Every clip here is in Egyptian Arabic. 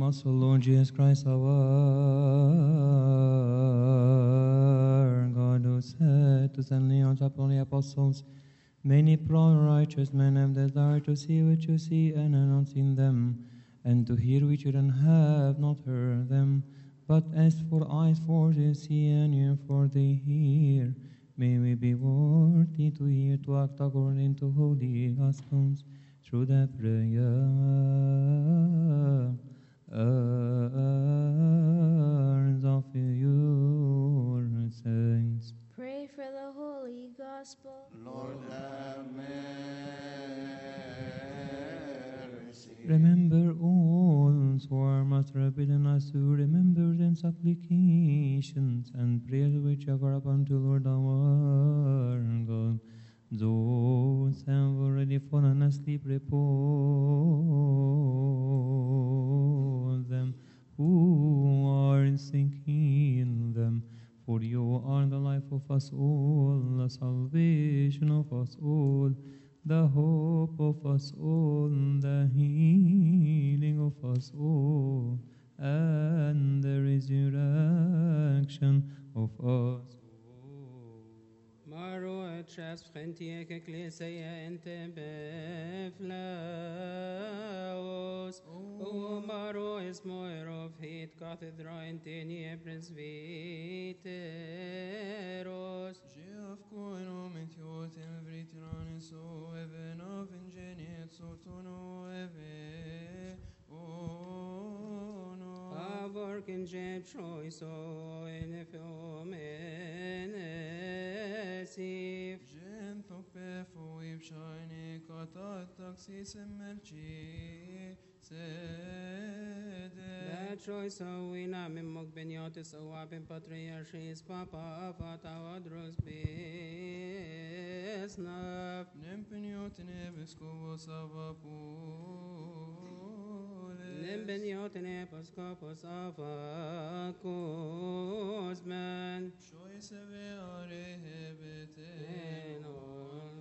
gospel, Lord Jesus Christ, our God, who said to send Leon's upon the apostles, Many poor righteous men have desired to see what you see and have not seen them, and to hear which you don't have not heard them. But as for eyes for to see and ear for to hear, may we be worthy to hear to act according to holy gospels through the prayer of your saints. Pray for the Holy Gospel. Lord have mercy. Remember all who are most forbidden us to remember them supplications and prayers which are upon to Lord our God. Those have already fallen asleep, repose them who are sinking them. For you are the life of us all, the salvation of us all, the hope of us all, the healing of us all, and the resurrection of us all. Maro et chas frentiek ecclesia ente beflaos. O maro es moer of hit cathedra intenie presbyteros. Geoff koeno mentiotem vritiranus o even of ingeniet sotono eve ono. Avor can jem choice o en efiomenesif. Gen tope fo ipshine kata taxis emelchi sede. La choice o ina min mokbeniotis o abin patriarchis papa fatavadros besnaf. Nempiniotin episcopos avapules. Nimbeniotin episkopos avakos man. Choice eve are hebete. Enon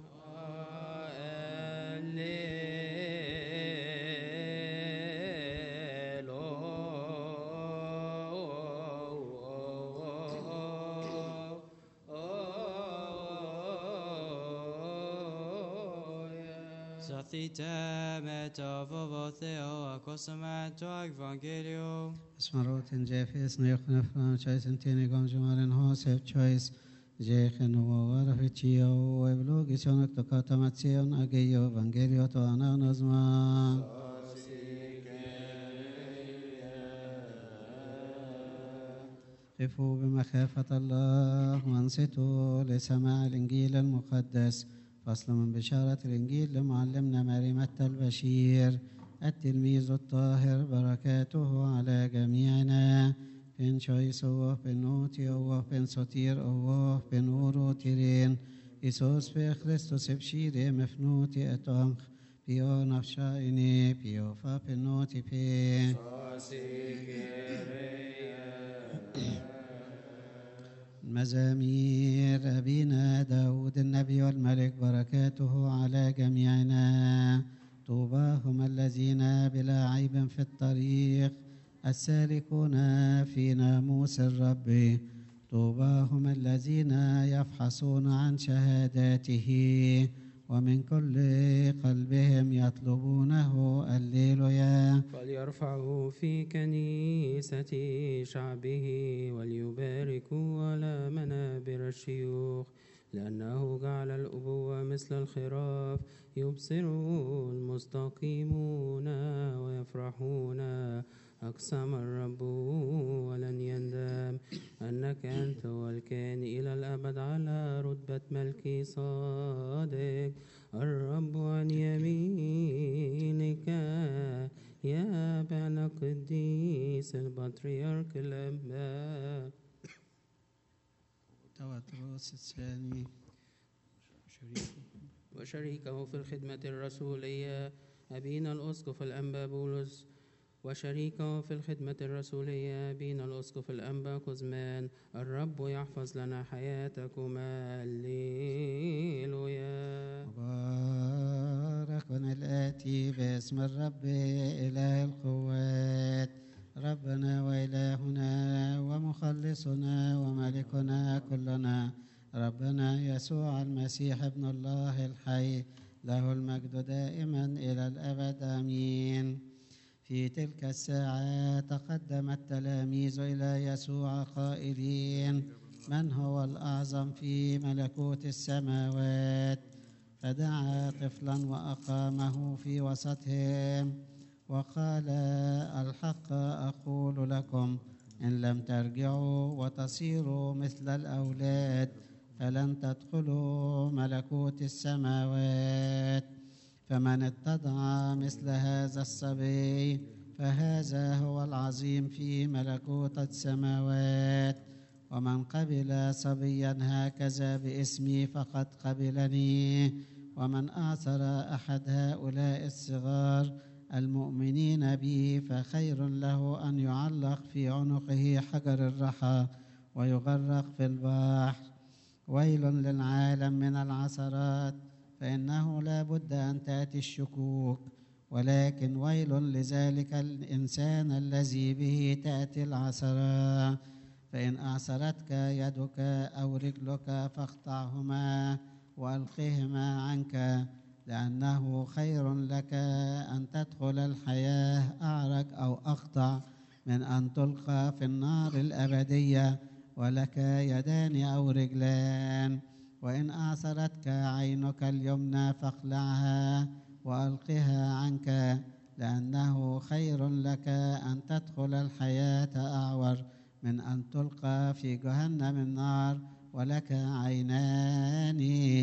Sathite metavovo theo acosamet evangelio. Smaroten Jeffes, Neochen Fran, Choice and Tini Gomjumaren Hosef, Choice, Jechen Wara Fichio, Evlogison, Tocata Matzion, Ageio, Evangelio, to Ananazma. قفوا بمخافة الله وانصتوا لسماع الإنجيل المقدس فصل من بشارة الإنجيل لمعلمنا مريمة البشير التلميذ الطاهر بركاته على جميعنا بن شويس أوه بن نوتي أوه بن سطير أوه بن أورو تيرين إيسوس في خريستوس بشيري مفنوتي أتونخ بيو نفشايني بيو فا بن نوتي بي مزامير أبينا داود النبي والملك بركاته على جميعنا طوباهم الذين بلا عيب في الطريق السالكون في ناموس الرب طوباهم الذين يفحصون عن شهاداته ومن كل قلبهم يطلبونه الليلويا فليرفعوا في كنيسة شعبه وليباركوا على منابر الشيوخ لأنه جعل الأبوة مثل الخراف يبصر المستقيمون ويفرحون أقسم الرب ولن يندم أنك أنت والكان إلى الأبد على رتبة ملك صادق الرب عن يمينك يا بن قديس البطريرك الأنباء توتروس الثاني وشريكه في الخدمة الرسولية أبينا الأسقف الأنبا بولس وشريكه في الخدمة الرسولية أبينا الأسقف الأنبا كزمان الرب يحفظ لنا حياتكما الليلويا مبارك الآتي باسم الرب إله القوات ربنا وإلهنا ومخلصنا وملكنا كلنا ربنا يسوع المسيح ابن الله الحي له المجد دائما إلى الأبد آمين في تلك الساعة تقدم التلاميذ إلى يسوع قائلين من هو الأعظم في ملكوت السماوات فدعا طفلا وأقامه في وسطهم وقال الحق أقول لكم إن لم ترجعوا وتصيروا مثل الأولاد فلن تدخلوا ملكوت السماوات فمن اتضع مثل هذا الصبي فهذا هو العظيم في ملكوت السماوات ومن قبل صبيا هكذا باسمي فقد قبلني ومن آثر أحد هؤلاء الصغار المؤمنين بي فخير له أن يعلق في عنقه حجر الرحى ويغرق في البحر ويل للعالم من العثرات فإنه لا بد أن تأتي الشكوك ولكن ويل لذلك الإنسان الذي به تأتي العثرات فإن أعثرتك يدك أو رجلك فاقطعهما وألقهما عنك لأنه خير لك أن تدخل الحياة أعرج أو أقطع من أن تلقى في النار الأبدية ولك يدان أو رجلان وإن أعثرتك عينك اليمنى فاقلعها وألقها عنك لأنه خير لك أن تدخل الحياة أعور من أن تلقى في جهنم النار ولك عينان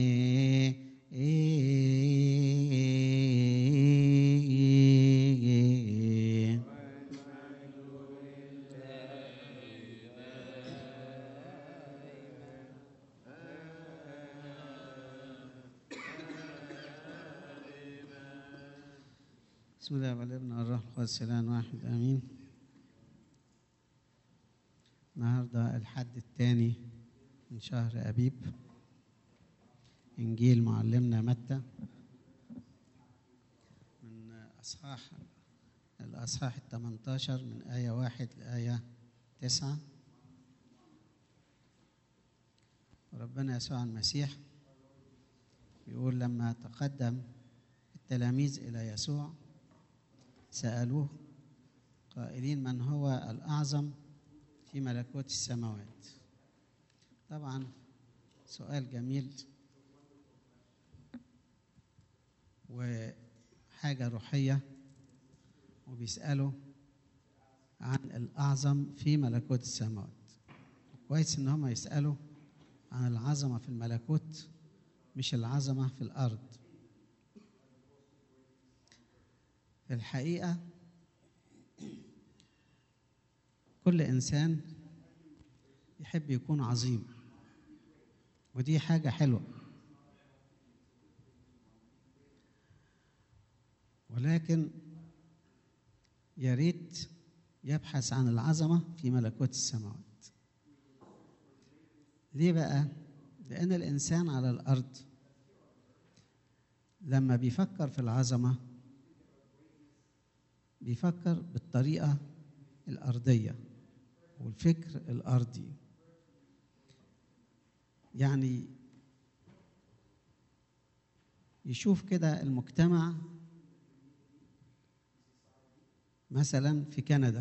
بسم الله والابن والروح القدس الان واحد امين النهارده الحد الثاني من شهر ابيب انجيل معلمنا متى من اصحاح الاصحاح ال 18 من ايه واحد لايه تسعة وربنا يسوع المسيح يقول لما تقدم التلاميذ الى يسوع سالوه قائلين من هو الاعظم في ملكوت السماوات طبعا سؤال جميل وحاجة روحية وبيسألوا عن الأعظم في ملكوت السماوات كويس إن هم يسألوا عن العظمة في الملكوت مش العظمة في الأرض في الحقيقة كل إنسان يحب يكون عظيم ودي حاجة حلوة ولكن يا ريت يبحث عن العظمة في ملكوت السماوات ليه بقى؟ لأن الإنسان على الأرض لما بيفكر في العظمة بيفكر بالطريقة الأرضية والفكر الأرضي يعني يشوف كده المجتمع مثلا في كندا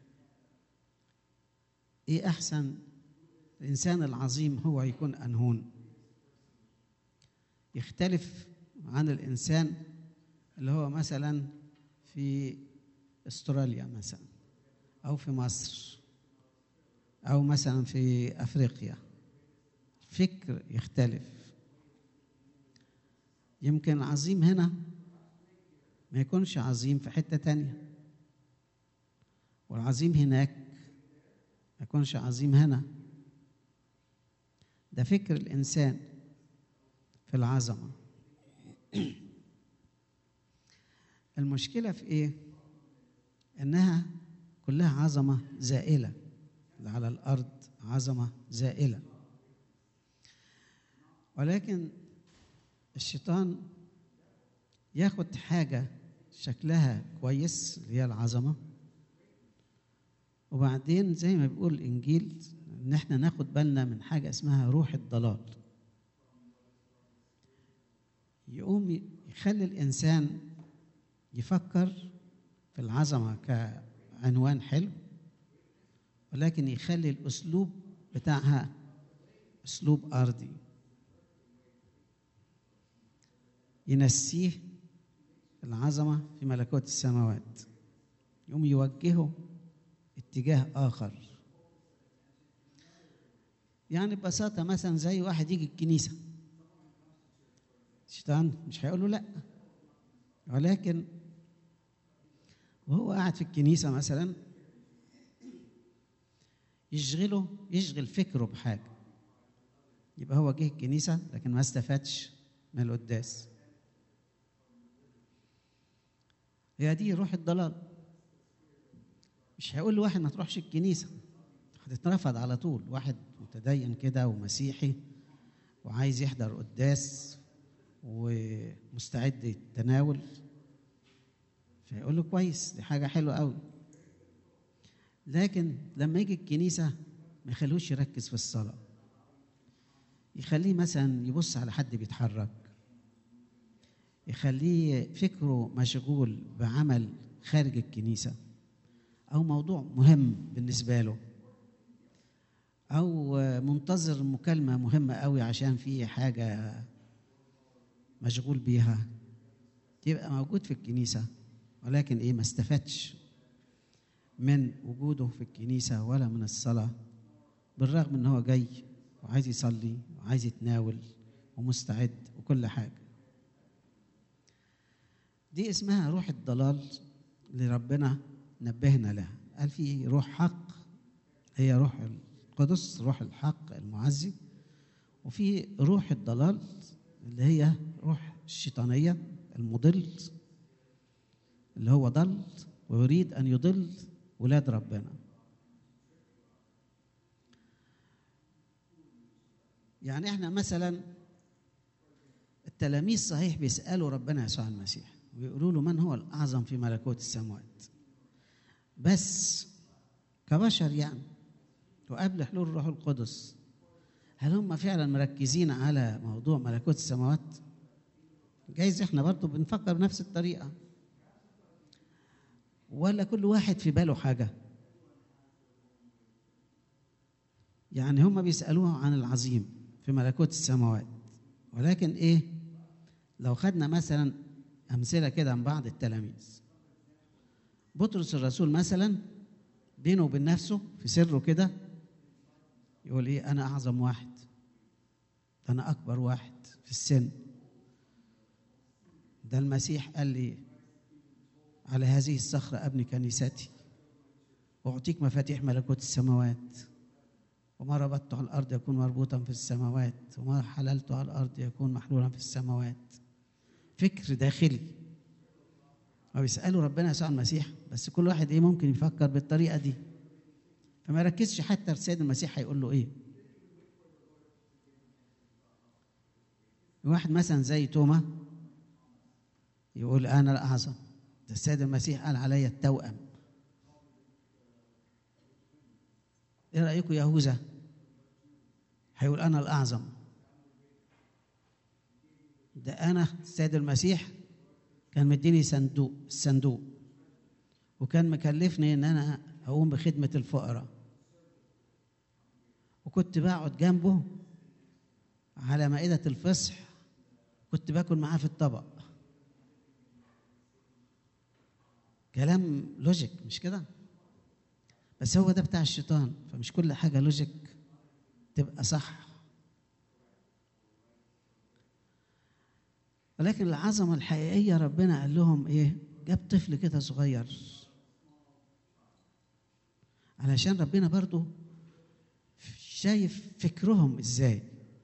ايه احسن الانسان العظيم هو يكون انهون يختلف عن الانسان اللي هو مثلا في استراليا مثلا او في مصر او مثلا في افريقيا فكر يختلف يمكن عظيم هنا ما يكونش عظيم في حته تانيه والعظيم هناك ما يكونش عظيم هنا ده فكر الانسان في العظمه المشكله في ايه انها كلها عظمه زائله اللي على الارض عظمه زائله ولكن الشيطان ياخد حاجه شكلها كويس اللي هي العظمه وبعدين زي ما بيقول الانجيل ان احنا ناخد بالنا من حاجه اسمها روح الضلال يقوم يخلي الانسان يفكر في العظمه كعنوان حلو ولكن يخلي الاسلوب بتاعها اسلوب ارضي ينسيه العظمه في ملكوت السماوات يقوم يوجهه اتجاه اخر يعني ببساطه مثلا زي واحد يجي الكنيسه الشيطان مش هيقول له لا ولكن وهو قاعد في الكنيسه مثلا يشغله يشغل فكره بحاجه يبقى هو جه الكنيسه لكن ما استفادش من القداس هي دي روح الضلال مش هيقول لواحد ما تروحش الكنيسه هتترفض على طول واحد متدين كده ومسيحي وعايز يحضر قداس ومستعد يتناول فيقول له كويس دي حاجه حلوه قوي لكن لما يجي الكنيسه ما يخلوش يركز في الصلاه يخليه مثلا يبص على حد بيتحرك يخليه فكره مشغول بعمل خارج الكنيسه او موضوع مهم بالنسبه له او منتظر مكالمه مهمه قوي عشان في حاجه مشغول بيها يبقى موجود في الكنيسه ولكن ايه ما استفادش من وجوده في الكنيسه ولا من الصلاه بالرغم ان هو جاي وعايز يصلي وعايز يتناول ومستعد وكل حاجه دي اسمها روح الضلال اللي ربنا نبهنا لها قال في روح حق هي روح القدس روح الحق المعزي وفي روح الضلال اللي هي روح الشيطانية المضل اللي هو ضل ويريد أن يضل ولاد ربنا يعني احنا مثلا التلاميذ صحيح بيسألوا ربنا يسوع المسيح ويقولوا له من هو الأعظم في ملكوت السماوات بس كبشر يعني وقبل حلول الروح القدس هل هم فعلا مركزين على موضوع ملكوت السماوات جايز احنا برضو بنفكر بنفس الطريقة ولا كل واحد في باله حاجة يعني هم بيسألوه عن العظيم في ملكوت السماوات ولكن ايه لو خدنا مثلا أمثلة كده عن بعض التلاميذ بطرس الرسول مثلا بينه وبين نفسه في سره كده يقول ايه انا اعظم واحد انا اكبر واحد في السن ده المسيح قال لي على هذه الصخرة أبني كنيستي وأعطيك مفاتيح ملكوت السماوات وما ربطته على الأرض يكون مربوطا في السماوات وما حللته على الأرض يكون محلولا في السماوات فكر داخلي وبيسألوا ربنا يسوع المسيح بس كل واحد ايه ممكن يفكر بالطريقة دي فما ركزش حتى السيد المسيح هيقول له ايه واحد مثلا زي توما يقول انا الاعظم ده السيد المسيح قال عليا التوأم ايه رايكم يهوذا هيقول انا الاعظم ده انا السيد المسيح كان مديني صندوق الصندوق وكان مكلفني ان انا اقوم بخدمه الفقراء وكنت بقعد جنبه على مائده الفصح كنت باكل معاه في الطبق كلام لوجيك مش كده بس هو ده بتاع الشيطان فمش كل حاجه لوجيك تبقى صح ولكن العظمه الحقيقيه ربنا قال لهم ايه جاب طفل كده صغير علشان ربنا برضو شايف فكرهم ازاي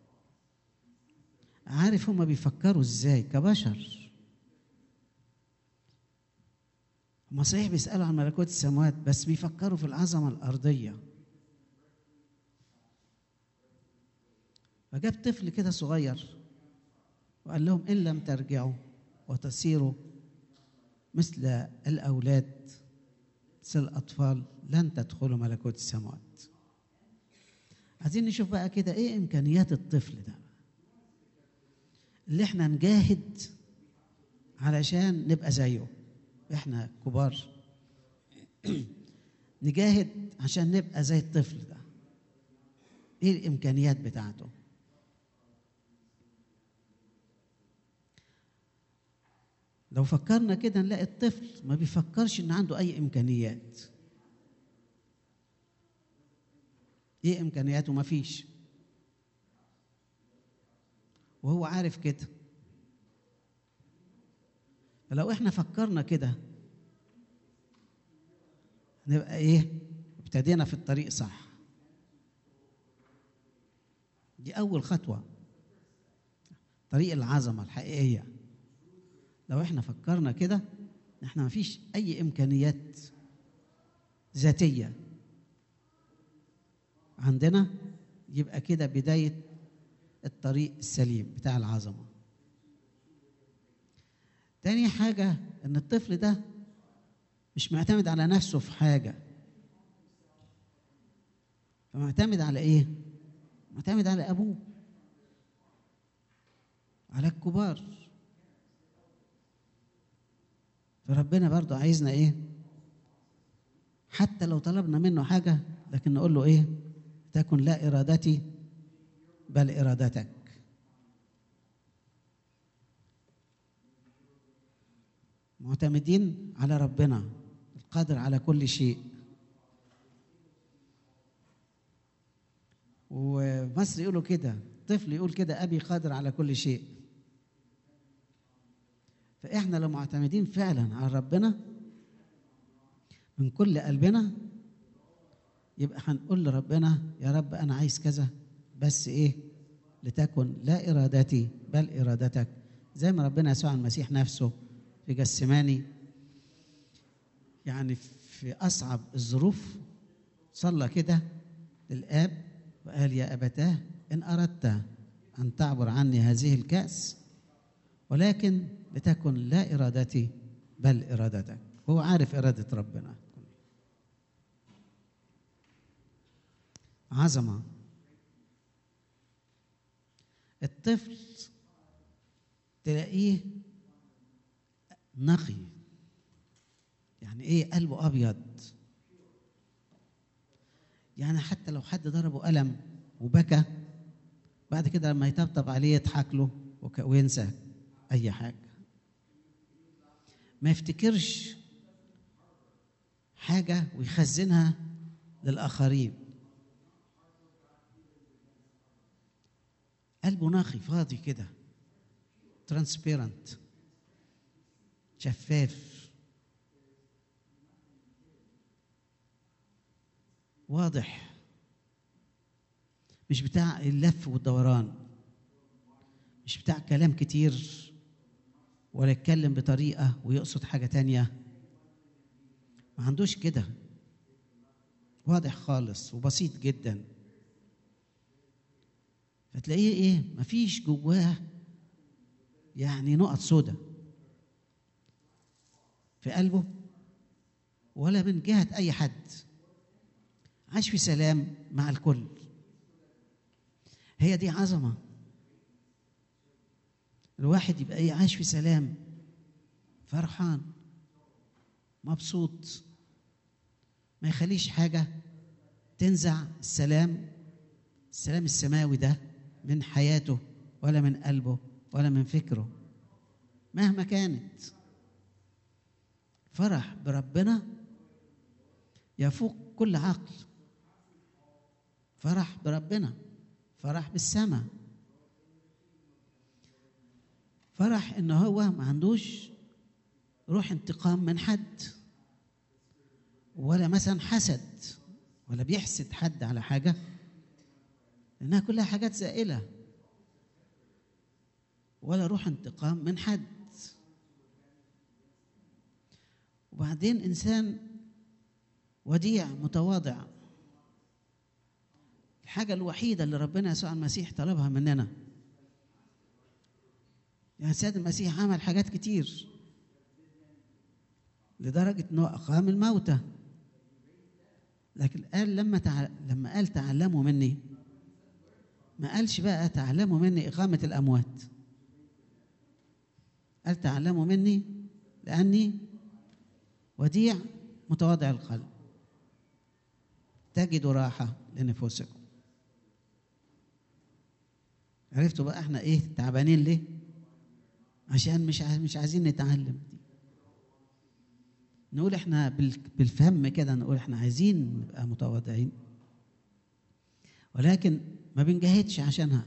عارف هما بيفكروا ازاي كبشر هما صحيح بيسألوا عن ملكوت السماوات بس بيفكروا في العظمة الأرضية فجاب طفل كده صغير وقال لهم إن لم ترجعوا وتصيروا مثل الأولاد مثل الأطفال لن تدخلوا ملكوت السماوات عايزين نشوف بقى كده ايه امكانيات الطفل ده اللي احنا نجاهد علشان نبقى زيه احنا كبار نجاهد عشان نبقى زي الطفل ده ايه الامكانيات بتاعته لو فكرنا كده نلاقي الطفل ما بيفكرش ان عنده اي امكانيات ايه امكانياته ما فيش وهو عارف كده فلو احنا فكرنا كده نبقى ايه ابتدينا في الطريق صح دي اول خطوه طريق العظمه الحقيقيه لو احنا فكرنا كده احنا ما فيش اي امكانيات ذاتيه عندنا يبقى كده بدايه الطريق السليم بتاع العظمه تاني حاجه ان الطفل ده مش معتمد على نفسه في حاجه فمعتمد على ايه معتمد على ابوه على الكبار فربنا برضو عايزنا ايه حتى لو طلبنا منه حاجة لكن نقول له ايه تكن لا إرادتي بل إرادتك معتمدين على ربنا القادر على كل شيء ومصر يقولوا كده طفل يقول كده أبي قادر على كل شيء فإحنا لو معتمدين فعلا على ربنا من كل قلبنا يبقى هنقول لربنا يا رب أنا عايز كذا بس إيه لتكن لا إرادتي بل إرادتك زي ما ربنا يسوع المسيح نفسه في جسماني يعني في أصعب الظروف صلى كده للآب وقال يا أبتاه إن أردت أن تعبر عني هذه الكأس ولكن لتكن لا إرادتي بل إرادتك هو عارف إرادة ربنا عظمة الطفل تلاقيه نقي يعني ايه قلبه ابيض يعني حتى لو حد ضربه قلم وبكى بعد كده لما يطبطب عليه يضحك له وك- وينسى اي حاجه ما يفتكرش حاجه ويخزنها للاخرين قلبه نقي فاضي كده ترانسبيرنت شفاف واضح مش بتاع اللف والدوران مش بتاع كلام كتير ولا يتكلم بطريقة ويقصد حاجة تانية ما عندوش كده واضح خالص وبسيط جدا فتلاقيه ايه مفيش جواه يعني نقط سودة في قلبه ولا من جهة أي حد عاش في سلام مع الكل هي دي عظمة الواحد يبقى ايه عايش في سلام فرحان مبسوط ما يخليش حاجة تنزع السلام السلام السماوي ده من حياته ولا من قلبه ولا من فكره مهما كانت فرح بربنا يفوق كل عقل فرح بربنا فرح بالسماء فرح ان هو ما عندوش روح انتقام من حد ولا مثلا حسد ولا بيحسد حد على حاجه لانها كلها حاجات زائله ولا روح انتقام من حد وبعدين انسان وديع متواضع الحاجه الوحيده اللي ربنا يسوع المسيح طلبها مننا يعني السيد المسيح عمل حاجات كتير لدرجه انه اقام الموتى لكن قال لما تع... لما قال تعلموا مني ما قالش بقى تعلموا مني إقامة الأموات قال تعلموا مني لأني وديع متواضع القلب تجدوا راحة لنفوسكم عرفتوا بقى احنا ايه تعبانين ليه عشان مش ع- مش عايزين نتعلم نقول احنا بال- بالفهم كده نقول احنا عايزين نبقى متواضعين ولكن ما بنجاهدش عشانها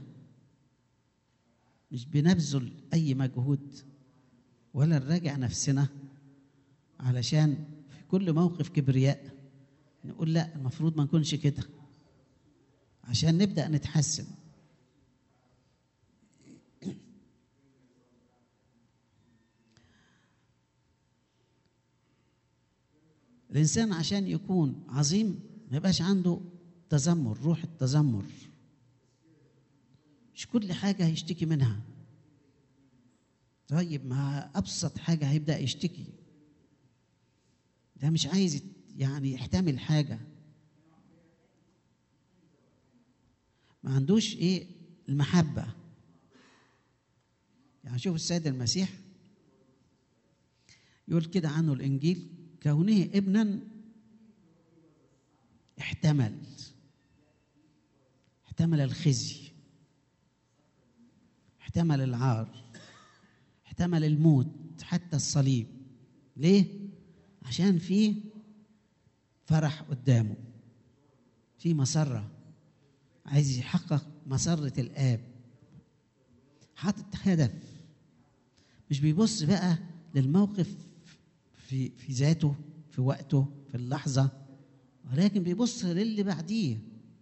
مش بنبذل اي مجهود ولا نراجع نفسنا علشان في كل موقف كبرياء نقول لا المفروض ما نكونش كده عشان نبدا نتحسن الانسان عشان يكون عظيم ما يبقاش عنده تذمر روح التذمر مش كل حاجه هيشتكي منها طيب ما ابسط حاجه هيبدا يشتكي ده مش عايز يت- يعني يحتمل حاجه ما عندوش ايه المحبه يعني شوف السيد المسيح يقول كده عنه الانجيل كونه ابنا احتمل احتمل الخزي احتمل العار احتمل الموت حتى الصليب ليه عشان في فرح قدامه في مسره عايز يحقق مسره الاب حاطط هدف مش بيبص بقى للموقف في في ذاته في وقته في اللحظه ولكن بيبص للي بعديه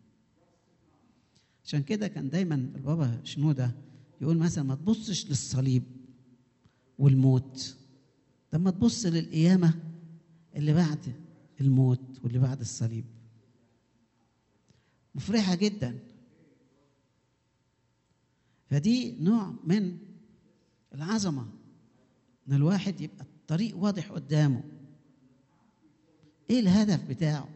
عشان كده كان دايما البابا شنودة يقول مثلا ما تبصش للصليب والموت طب ما تبص للقيامة اللي بعد الموت واللي بعد الصليب مفرحة جدا فدي نوع من العظمة ان الواحد يبقى الطريق واضح قدامه ايه الهدف بتاعه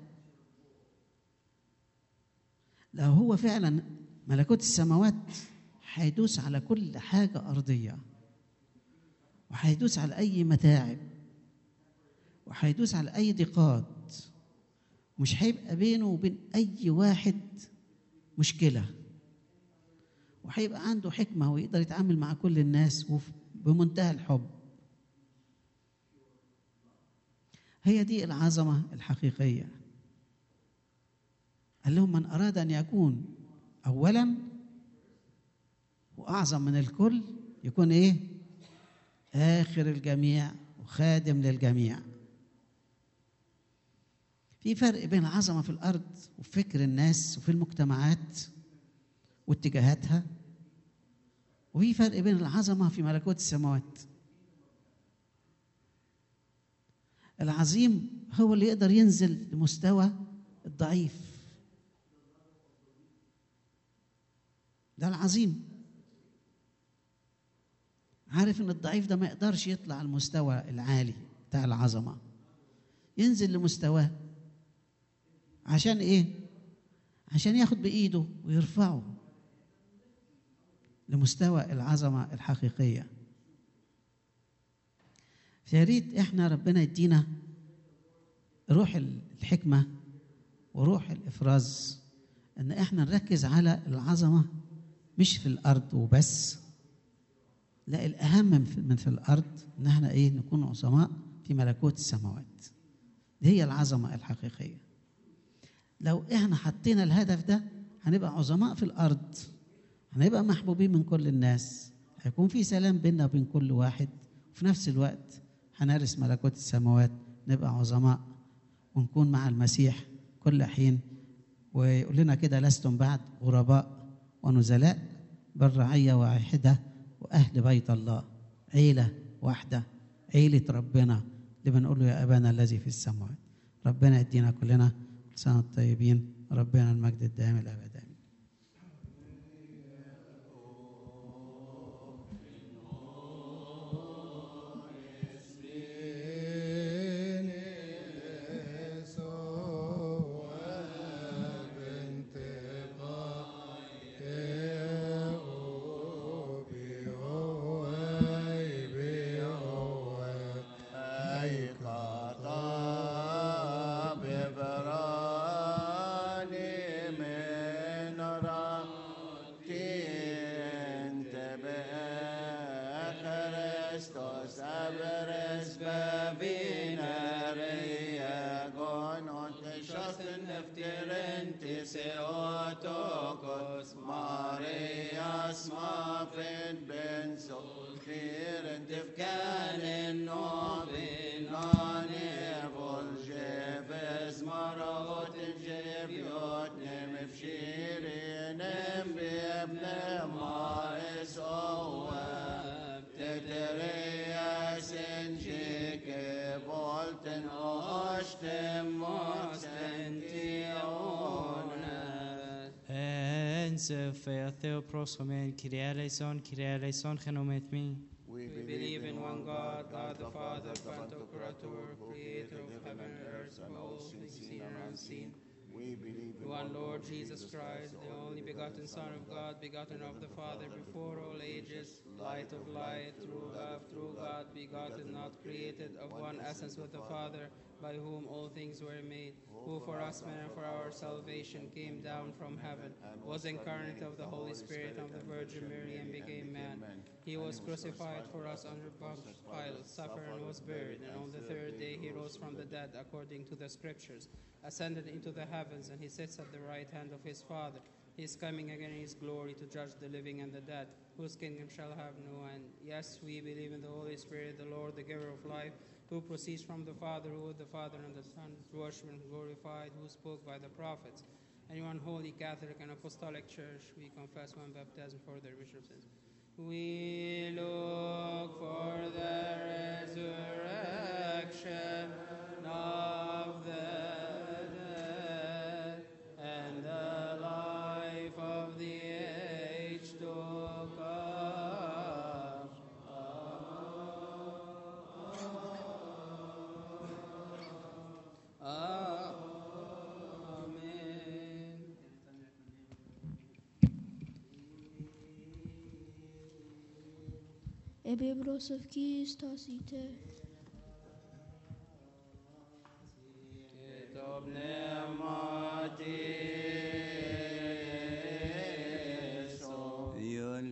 لو هو فعلا ملكوت السماوات هيدوس على كل حاجة أرضية وهيدوس على أي متاعب وهيدوس على أي ضيقات مش هيبقى بينه وبين أي واحد مشكلة وهيبقى عنده حكمة ويقدر يتعامل مع كل الناس وف- بمنتهى الحب هي دي العظمة الحقيقية قال لهم من أراد أن يكون أولا وأعظم من الكل يكون إيه؟ آخر الجميع وخادم للجميع في فرق بين العظمة في الأرض وفكر الناس وفي المجتمعات واتجاهاتها وفي فرق بين العظمة في ملكوت السماوات العظيم هو اللي يقدر ينزل لمستوى الضعيف ده العظيم عارف ان الضعيف ده ما يقدرش يطلع على المستوى العالي بتاع العظمه ينزل لمستواه عشان ايه عشان ياخد بايده ويرفعه لمستوى العظمه الحقيقيه فيا ريت احنا ربنا يدينا روح الحكمه وروح الافراز ان احنا نركز على العظمه مش في الارض وبس لا الاهم من في, من في الارض ان احنا ايه نكون عظماء في ملكوت السماوات دي هي العظمه الحقيقيه لو احنا حطينا الهدف ده هنبقى عظماء في الارض هنبقى محبوبين من كل الناس هيكون في سلام بيننا وبين كل واحد وفي نفس الوقت هنرث ملكوت السماوات نبقى عظماء ونكون مع المسيح كل حين ويقول لنا كده لستم بعد غرباء ونزلاء بل رعية واحدة وأهل بيت الله عيلة واحدة عيلة ربنا اللي بنقول له يا أبانا الذي في السماوات ربنا يدينا كلنا سنة الطيبين ربنا المجد الدائم الأبد آمين Bene so Nefterentes Theotokos, Marias Mafin Ben Solfiren Tifkanen Novin Nane Voljeves Marot Jeviot Nemefshirin Bibne Mais Oab Teterias Enjike Volten Oshtem Mostentiona Ens fe Theo proschomen Kyrie eleison Kyrie eleison genomet mi. We We believe in one God, God the Father, Pantocrator, creator of heaven and earth, and all things seen and unseen. We believe in One Lord Jesus Christ, the only begotten Son of God, begotten of the Father before all ages, light of light, true love, true God, begotten, not created, of one essence with the Father, by whom all things were made, who for us men and for our salvation came down from heaven, was incarnate of the Holy Spirit of the Virgin Mary, and became man. He was crucified for us under Pontius Pilate, suffered and was buried, and on the third day he rose from the dead, according to the Scriptures, ascended into the heavens, and he sits at the right hand of his Father. He is coming again in his glory to judge the living and the dead, whose kingdom shall have no end. Yes, we believe in the Holy Spirit, the Lord, the giver of life, who proceeds from the Father, who with the Father and the Son, worshipped and glorified, who spoke by the prophets. And one holy Catholic and Apostolic Church, we confess one baptism for the remission of sins. We look for the resurrection of the dead and the life of the age to come. Amen. Ebebros of Keys, Tosite.